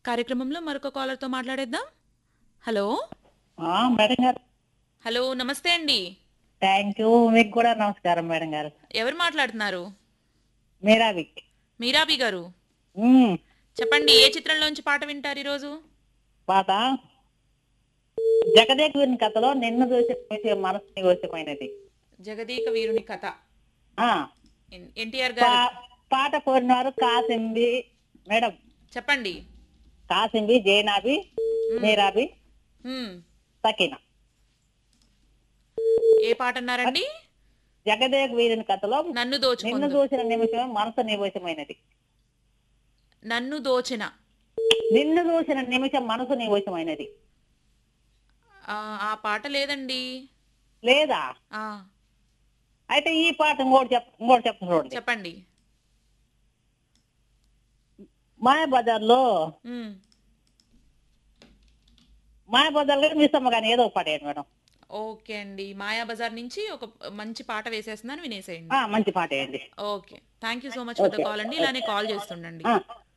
కార్యక్రమంలో మరొక కాలర్తో మాట్లాడేద్దాం హలో ఆ, మేడం గారు హలో నమస్తే అండి థ్యాంక్ యూ మీకు కూడా నమస్కారం మేడం గారు ఎవరు మాట్లాడుతున్నారు మీరావి మీరాబి గారు ఉమ్, చెప్పండి ఏ చిత్రంలోంచి పాట వింటారు ఈరోజు పాట జగదేకుని కథలో నిన్ను చూసి విషయం మనసు నిగోచమైనది జగదీక వీరుని కథ ఆ, ఎన్- ఎన్టీఆర్ గారు పా- పాట కోరినారు కాసింబి మేడం చెప్పండి కాసింబి జైనాబి మీరాబి హ్మ్. సకీనా ఏ పాట అన్నారండి జగదేక వీరుని కథలో నన్ను నిన్ను దోచుకుందు చూసిన నిమిషం మనసు నివోచమైనది నన్ను దోచిన నిన్ను చూసిన నిమిషం మనసు నివోచమైనది ఆ, ఆ పాట లేదండి లేదా ఆ అయితే ఈ పాట ఇంకోటి చెప్ ఇంకోటి చెప్తాను చూడండి చెప్పండి మాయ బజార్లో హ్మ్. మాయ బజార్లో మిస్సమ్మ కానీ ఏదో ఒక పాట వేయండి మేడం ఓకే అండి మాయా బజార్ నుంచి ఒక మంచి పాట వేసేస్తున్నాను వినేసేయండి ఆ, మంచి పాట వేయండి okay thank you so much for the call అండి ఇలానే కాల్ చేస్తుండండి ఆ,